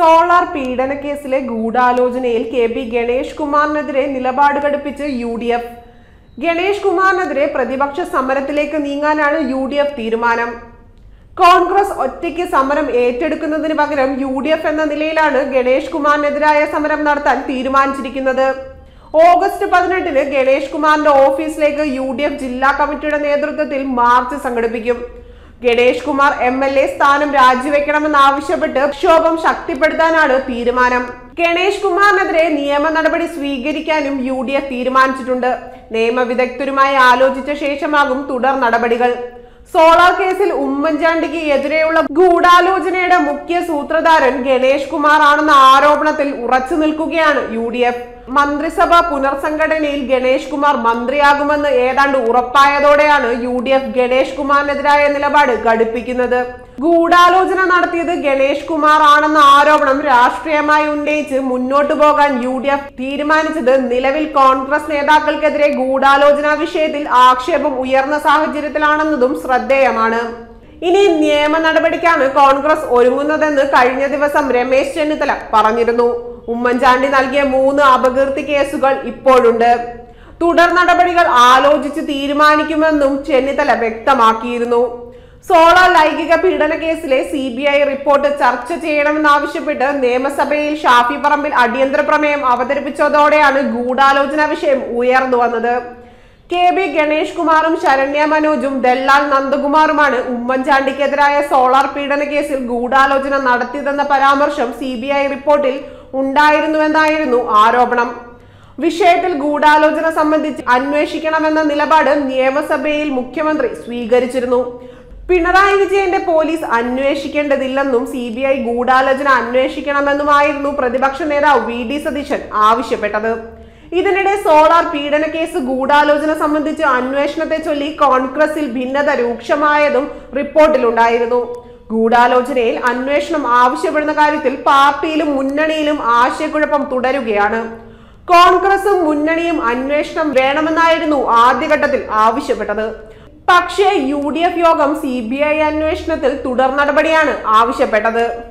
solar പീഡന കേസിലെ ഗൂഢാലോചനയിൽ കെ പി ഗണേഷ് കുമാറിനെതിരെ നിലപാട് ഘടിപ്പിച്ച് യു ഡി എഫ് ഗണേഷ് കുമാറിനെതിരെ പ്രതിപക്ഷ സമരത്തിലേക്ക് നീങ്ങാനാണ് യു ഡി എഫ് തീരുമാനം കോൺഗ്രസ് ഒറ്റയ്ക്ക് സമരം ഏറ്റെടുക്കുന്നതിന് പകരം യു ഡി എഫ് എന്ന നിലയിലാണ് ഗണേഷ് കുമാറിനെതിരായ സമരം നടത്താൻ തീരുമാനിച്ചിരിക്കുന്നത് ഓഗസ്റ്റ് പതിനെട്ടിന് ഗണേഷ് കുമാറിന്റെ ഓഫീസിലേക്ക് യു ഡി എഫ് ജില്ലാ കമ്മിറ്റിയുടെ നേതൃത്വത്തിൽ മാർച്ച് സംഘടിപ്പിക്കും Ganesh Kumar M L A സ്ഥാനം രാജിവെക്കണമെന്നാവശ്യപ്പെട്ട് പ്രക്ഷോഭം ശക്തിപ്പെടുത്താനാണ് തീരുമാനം ഗണേഷ് കുമാറിനെതിരെ നിയമ നടപടി സ്വീകരിക്കാനും യു ഡി എഫ് തീരുമാനിച്ചിട്ടുണ്ട് നിയമവിദഗ്ധരുമായി ആലോചിച്ച ശേഷമാകും തുടർ നടപടികൾ സോളാർ കേസിൽ ഉമ്മൻചാണ്ടിക്ക് എതിരെയുള്ള ഗൂഢാലോചനയുടെ മുഖ്യ സൂത്രധാരൻ ഗണേഷ് കുമാർ ആണെന്ന ആരോപണത്തിൽ ഉറച്ചു നിൽക്കുകയാണ് യു ഡി എഫ് മന്ത്രിസഭ പുനർസംഘടനയിൽ ഗണേഷ് കുമാർ മന്ത്രിയാകുമെന്ന് ഏതാണ്ട് ഉറപ്പായതോടെയാണ് യു ഡി എഫ് ഗണേഷ് കുമാറിനെതിരായ നിലപാട് ഘടിപ്പിക്കുന്നത് ഗൂഢാലോചന നടത്തിയത് ഗണേഷ് കുമാർ ആണെന്ന ആരോപണം രാഷ്ട്രീയമായി ഉന്നയിച്ച് മുന്നോട്ടു പോകാൻ യു ഡി എഫ് തീരുമാനിച്ചത് നിലവിൽ കോൺഗ്രസ് നേതാക്കൾക്കെതിരെ ഗൂഢാലോചന വിഷയത്തിൽ ആക്ഷേപം ഉയർന്ന സാഹചര്യത്തിലാണെന്നതും ശ്രദ്ധേയമാണ് ഇനി നിയമ നടപടിക്കാണ് കോൺഗ്രസ് ഒരുങ്ങുന്നതെന്ന് കഴിഞ്ഞ ദിവസം രമേശ് ചെന്നിത്തല പറഞ്ഞിരുന്നു ഉമ്മൻചാണ്ടി നൽകിയ മൂന്ന് അപകീർത്തി കേസുകൾ ഇപ്പോഴുണ്ട് തുടർ നടപടികൾ ആലോചിച്ച് തീരുമാനിക്കുമെന്നും ചെന്നിത്തല വ്യക്തമാക്കിയിരുന്നു സോളാർ ലൈംഗിക പീഡന കേസിലെ സി ബി ഐ റിപ്പോർട്ട് ചർച്ച ചെയ്യണമെന്നാവശ്യപ്പെട്ട് നിയമസഭയിൽ ഷാഫി പറമ്പിൽ അടിയന്തര പ്രമേയം അവതരിപ്പിച്ചതോടെയാണ് ഗൂഢാലോചന വിഷയം ഉയർന്നു വന്നത് കെ ബി ഗണേഷ് കുമാറും ശരണ്യ മനോജും ദല്ലാൽ നന്ദകുമാറുമാണ് ഉമ്മൻചാണ്ടിക്കെതിരായ സോളാർ പീഡന കേസിൽ ഗൂഢാലോചന നടത്തിയതെന്ന പരാമർശം സി ബി ഐ റിപ്പോർട്ടിൽ ഉണ്ടായിരുന്നുവെന്നായിരുന്നു ആരോപണം വിഷയത്തിൽ ഗൂഢാലോചന സംബന്ധിച്ച് അന്വേഷിക്കണമെന്ന നിലപാട് നിയമസഭയിൽ മുഖ്യമന്ത്രി സ്വീകരിച്ചിരുന്നു പിണറായി വിജയന്റെ പോലീസ് അന്വേഷിക്കേണ്ടതില്ലെന്നും സി ബി ഐ ഗൂഢാലോചന അന്വേഷിക്കണമെന്നുമായിരുന്നു പ്രതിപക്ഷ നേതാവ് വി ഡി സതീശൻ ആവശ്യപ്പെട്ടത് ഇതിനിടെ സോളാർ പീഡന കേസ് ഗൂഢാലോചന സംബന്ധിച്ച് അന്വേഷണത്തെ ചൊല്ലി കോൺഗ്രസിൽ ഭിന്നത രൂക്ഷമായതും റിപ്പോർട്ടിലുണ്ടായിരുന്നു ഗൂഢാലോചനയിൽ അന്വേഷണം ആവശ്യപ്പെടുന്ന കാര്യത്തിൽ പാർട്ടിയിലും മുന്നണിയിലും ആശയക്കുഴപ്പം തുടരുകയാണ് കോൺഗ്രസും മുന്നണിയും അന്വേഷണം വേണമെന്നായിരുന്നു ആദ്യഘട്ടത്തിൽ ആവശ്യപ്പെട്ടത് പക്ഷേ യു ഡി എഫ് യോഗം സി ബി ഐ അന്വേഷണത്തിൽ തുടർ നടപടിയാണ് ആവശ്യപ്പെട്ടത്